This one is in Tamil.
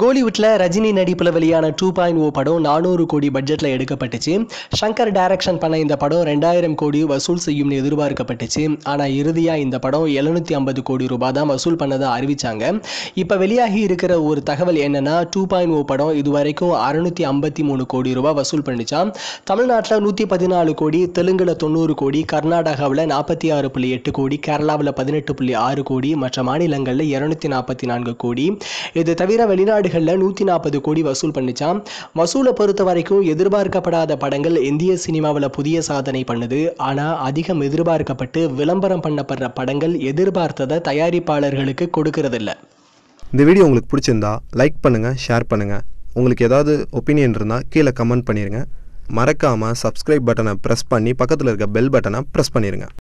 கோலிவுட்ல ரஜினி நடிப்புல வெளியான டூ பாயிண்ட் ஓ படம் நானூறு கோடி பட்ஜெட்ல எடுக்கப்பட்டுச்சு சங்கர் டைரக்ஷன் பண்ண இந்த படம் ரெண்டாயிரம் கோடி வசூல் செய்யும்னு எதிர்பார்க்கப்பட்டுச்சு ஆனா இறுதியா இந்த படம் எழுநூத்தி ஐம்பது கோடி ரூபாய் தான் வசூல் பண்ணதை அறிவிச்சாங்க இப்ப வெளியாகி இருக்கிற ஒரு தகவல் என்னன்னா டூ பாயிண்ட் ஓ படம் இதுவரைக்கும் அறுநூத்தி ஐம்பத்தி மூணு கோடி ரூபாய் வசூல் பண்ணிச்சாம் தமிழ்நாட்டில் நூற்றி பதினாலு கோடி தெலுங்குல தொண்ணூறு கோடி கர்நாடகாவில் நாற்பத்தி ஆறு புள்ளி எட்டு கோடி கேரளாவில் பதினெட்டு புள்ளி ஆறு கோடி மற்ற மாநிலங்களில் இரநூத்தி நாற்பத்தி நான்கு கோடி இது தவிர வெளிநாடுகளில் நூற்றி நாற்பது கோடி வசூல் பண்ணிச்சாம் வசூலை பொறுத்த வரைக்கும் எதிர்பார்க்கப்படாத படங்கள் இந்திய சினிமாவில் புதிய சாதனை பண்ணுது ஆனால் அதிகம் எதிர்பார்க்கப்பட்டு விளம்பரம் பண்ணப்படுற படங்கள் எதிர்பார்த்ததை தயாரிப்பாளர்களுக்கு கொடுக்கறதில்ல இந்த வீடியோ உங்களுக்கு பிடிச்சிருந்தா லைக் பண்ணுங்கள் ஷேர் பண்ணுங்கள் உங்களுக்கு ஏதாவது ஒப்பீனியன் இருந்தால் கீழே கமெண்ட் பண்ணிடுங்க மறக்காமல் சப்ஸ்கிரைப் பட்டனை ப்ரெஸ் பண்ணி பக்கத்தில் இருக்க பெல் பட்டனை ப்ரெஸ் பண்ணிடுங்க